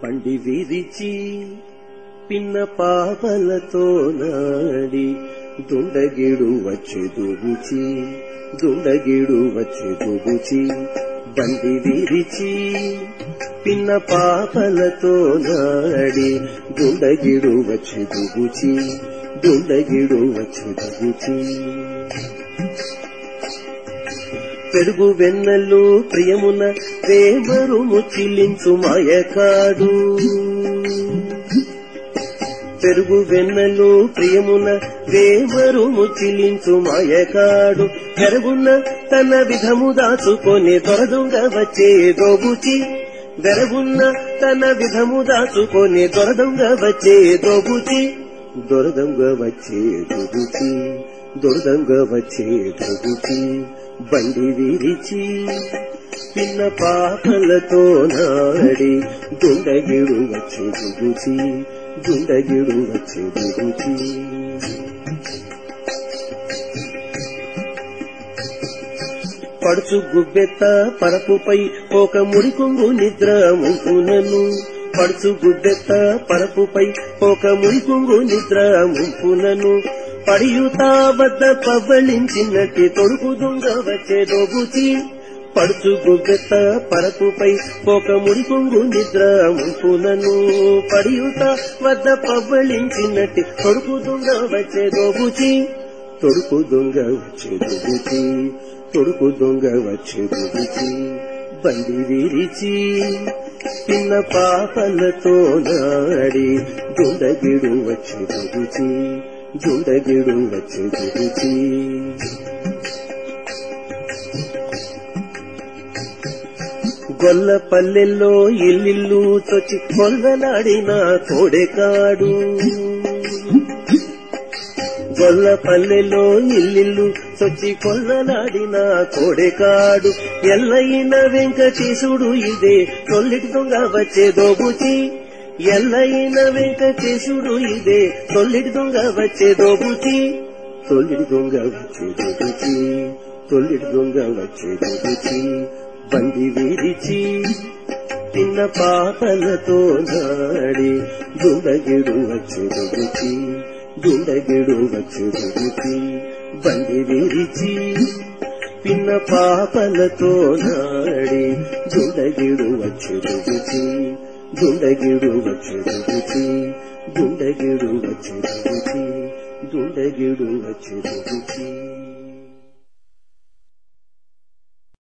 బండి విరిచి పిన్న పాపలతో నాడి దుండగిడు వచ్చి దుబుచి దుండగిడు వచ్చి దుబుచి బండి విరిచి పిన్న పాపలతో నాడి దుండగిడు వచ్చి దుబుచి దుండగిడు వచ్చి దుబుచి పెరుగు వెన్నెలు ప్రియమున ప్రేమరు ముచ్చిలించు మాయకాడు పెరుగు వెన్నెలు ప్రియమున వేమరు ముచ్చిలించు మాయకాడు పెరుగున్న తన విధము దాచుకొని దొరదొంగ వచ్చే దోబుచి వెరగున్న తన విధము దాచుకొని దొరదొంగ వచ్చే దోబుచి దొరదొంగ వచ్చే దోబుచి దొరదొంగ వచ్చే దోబుచి బండి విరిచి పిన్న పాపలతో నాడి దుండగిడు వచ్చి దుగుచి దుండగిడు వచ్చి దుగుచి పడుచు గుబ్బెత్త పరపుపై ఒక మురికొంగు నిద్ర ముంపునను పడుచు గుబ్బెత్త పరపుపై ఒక మురికొంగు నిద్ర ముంపునను పడియుతా వద్ద పవ్వళించినట్టి తొడుకు దొంగ వచ్చే దోబుచి పడుచు గుబ్బెత్త పరపుపై ఒక మురికొంగు నిద్ర ముంపునను పడియుత వద్ద పవ్వళించినట్టి తొడుకు దొంగ వచ్చే దోబుచి తొడుకు దొంగ వచ్చే దోబుచి తొడుకు దొంగ వచ్చే దోబుచి బండి విరిచి పిన్న పాపలతో నాడి దుండగిడు వచ్చే దోబుచి దుండగిడు వచ్చే దోబుచి గొల్ల పల్లెల్లో ఇల్లిల్లు చొచ్చి కొల్లలాడిన తోడెకాడు గొల్ల పల్లెలో ఇల్లిల్లు చొచ్చి కొల్లలాడిన కోడెకాడు ఎల్లయిన వెంకటేశుడు ఇదే తొల్లిటి దొంగ వచ్చే దోబుచి ఎల్లయిన వెంకటేశుడు ఇదే తొల్లిటి దొంగ వచ్చే దోబుచి తొల్లిటి దొంగ వచ్చే దోబుచి తొల్లిటి దొంగ వచ్చే దోబుచి బండి విరిచి తిన్న పాపలతో నాడి దుండగిడు వచ్చి దుగుచి దుండగిడు వచ్చి దుగుచి బండి విరిచి పిన్న పాపలతో నాడి దుండగిడు వచ్చి దుగుచి దుండగిడు వచ్చి దుగుచి దుండగిడు వచ్చి దుగుచి దుండగిడు వచ్చి దుగుచి